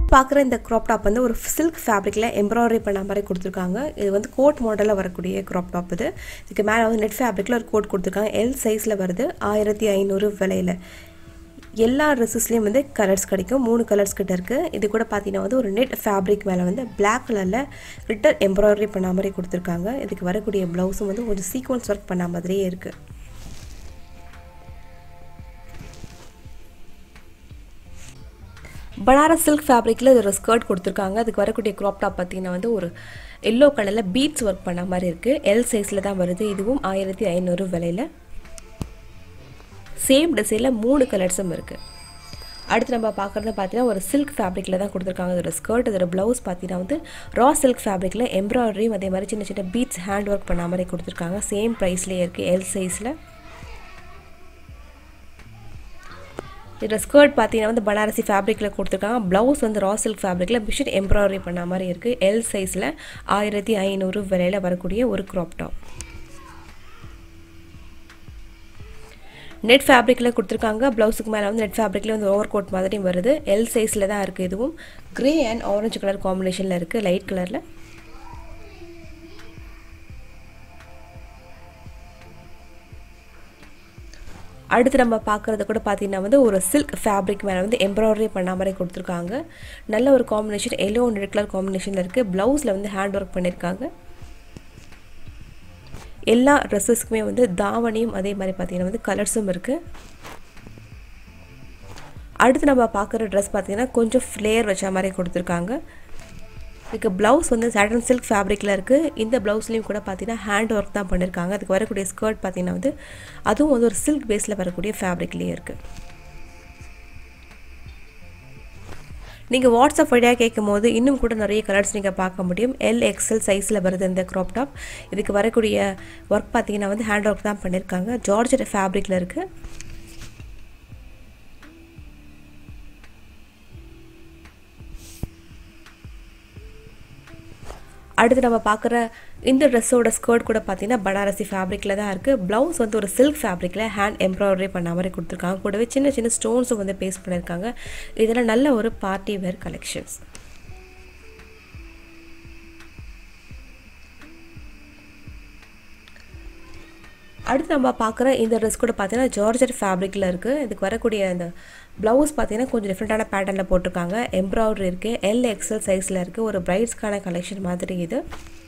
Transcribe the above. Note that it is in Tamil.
பார்க்குற இந்த க்ராப் டாப் வந்து ஒரு சில்க் ஃபேப்ரிக்கில் எம்ப்ராய்டரி பண்ண மாதிரி கொடுத்துருக்காங்க இது வந்து கோட் மாடலில் வரக்கூடிய க்ராப் டாப் இது இதுக்கு மேலே வந்து நெட் ஃபேப்ரிக்கில் ஒரு கோட் கொடுத்துருக்காங்க எல் சைஸில் வருது ஆயிரத்தி ஐநூறு விலையில் எல்லா ட்ரெஸ்ஸஸ்லேயும் வந்து கலர்ஸ் கிடைக்கும் மூணு கலர்ஸ் கிட்ட இருக்குது இது கூட பார்த்தீங்கன்னா வந்து ஒரு நெட் ஃபேப்ரிக் மேலே வந்து பிளாக் கலரில் ரிட்டர் எம்ப்ராய்டரி பண்ண மாதிரி கொடுத்துருக்காங்க இதுக்கு வரக்கூடிய ப்ளவுஸும் வந்து கொஞ்சம் சீக்வன்ஸ் ஒர்க் பண்ண மாதிரியே இருக்குது பனாரஸ் சில்க் ஃபேப்ரிக்கில் இது ஒரு ஸ்கர்ட் கொடுத்துருக்காங்க அதுக்கு வரக்கூடிய க்ராப் டாப் பார்த்தீங்கன்னா வந்து ஒரு எல்லோ கலரில் பீட்ஸ் ஒர்க் பண்ண மாதிரி இருக்குது எல் சைஸில் தான் வருது இதுவும் ஆயிரத்தி ஐநூறு விலையில் சேம் டிசைனில் மூணு கலர்ஸும் இருக்குது அடுத்து நம்ம பார்க்குறது பார்த்தீங்கன்னா ஒரு சில்க் ஃபேப்ரிக்கில் தான் கொடுத்துருக்காங்க இதோட ஸ்கர்ட் இதோட ப்ளவுஸ் பார்த்தீங்கன்னா வந்து ரா சில்க் ஃபேப்ரிக்கில் எம்ப்ராய்டரியும் அதே மாதிரி சின்ன சின்ன பீட்ஸ் ஹேண்ட் ஒர்க் பண்ண மாதிரி கொடுத்துருக்காங்க சேம் ப்ரைஸ்லேயே இருக்குது எல் சைஸில் இதோட ஸ்கர்ட் பார்த்தீங்கன்னா வந்து பனாரசி ஃபேப்ரிக்கில் கொடுத்துருக்காங்க ப்ளவுஸ் வந்து ரா சில்க் ஃபேப்ரிக்கில் மிஷின் எம்ப்ராய்டரி பண்ண மாதிரி இருக்குது எல் சைஸில் ஆயிரத்தி ஐநூறு விலையில் வரக்கூடிய ஒரு க்ராப் டாப் நெட் ஃபேப்ரிக்கில் கொடுத்துருக்காங்க ப்ளவுஸுக்கு மேலே வந்து நெட் ஃபேப்ரிக்கில் வந்து ஓவர் கோட் மாதிரியும் வருது எல் சைஸில் தான் இருக்குது இதுவும் க்ரே அண்ட் ஆரஞ்சு கலர் காம்பினேஷனில் இருக்குது லைட் கலரில் அடுத்து நம்ம பார்க்குறது கூட பார்த்தீங்கன்னா வந்து ஒரு சில்க் ஃபேப்ரிக் மேலே வந்து எம்ப்ராய்டரி பண்ண மாதிரி கொடுத்துருக்காங்க நல்ல ஒரு காம்பினேஷன் எல்லோ ரெட் கலர் காம்பினேஷனில் இருக்குது ப்ளவுஸில் வந்து ஹேண்ட் ஒர்க் பண்ணியிருக்காங்க எல்லா ட்ரெஸ்ஸஸ்க்குமே வந்து தாவணியும் அதே மாதிரி பார்த்தீங்கன்னா வந்து கலர்ஸும் இருக்குது அடுத்து நம்ம பார்க்குற ட்ரெஸ் பார்த்தீங்கன்னா கொஞ்சம் ஃப்ளேயர் வச்ச மாதிரி கொடுத்துருக்காங்க இதுக்கு ப்ளவுஸ் வந்து சாட்டன் சில்க் ஃபேப்ரிக்கில் இருக்குது இந்த ப்ளவுஸ்லேயும் கூட பார்த்தீங்கன்னா ஹேண்ட் ஒர்க் தான் பண்ணியிருக்காங்க அதுக்கு வரக்கூடிய ஸ்கர்ட் பார்த்தீங்கன்னா வந்து அதுவும் வந்து ஒரு சில்க் பேஸில் வரக்கூடிய ஃபேப்ரிக்லேயே இருக்குது நீங்கள் வாட்ஸ்அப் வழியாக கேட்கும் போது இன்னும் கூட நிறைய கலர்ஸ் நீங்கள் பார்க்க முடியும் எல் எக்ஸ்எல் சைஸில் வருது இந்த க்ராப் டாப் இதுக்கு வரக்கூடிய ஒர்க் பார்த்தீங்கன்னா வந்து ஹேண்ட் ஒர்க் தான் பண்ணியிருக்காங்க ஜார்ஜெட் ஃபேப்ரிக்கில் இருக்குது அடுத்து நம்ம பார்க்குற இந்த ட்ரெஸ்ஸோட ஸ்கர்ட் கூட பார்த்தீங்கன்னா பனாரசி ஃபேப்ரிக்கில் தான் இருக்குது ப்ளவுஸ் வந்து ஒரு சில்க் ஃபேப்ரிக்கில் ஹேண்ட் எம்ப்ராய்டரி பண்ண மாதிரி கொடுத்துருக்காங்க கூடவே சின்ன சின்ன ஸ்டோன்ஸும் வந்து பேஸ்ட் பண்ணியிருக்காங்க இதெல்லாம் நல்ல ஒரு பார்ட்டி வேர் கலெக்ஷன்ஸ் அடுத்து நம்ம பார்க்குற இந்த ட்ரெஸ் கூட பார்த்தீங்கன்னா ஜார்ஜர் ஃபேப்ரிக்கில் இருக்குது இதுக்கு வரக்கூடிய அந்த ப்ளவுஸ் பார்த்தீங்கன்னா கொஞ்சம் டிஃப்ரெண்ட்டான பேட்டர்னில் போட்டிருக்காங்க எம்ப்ராய்டரி இருக்குது எல் எக்ஸல் சைஸில் இருக்குது ஒரு பிரைட்ஸ்க்கான கலெக்ஷன் மாதிரி இது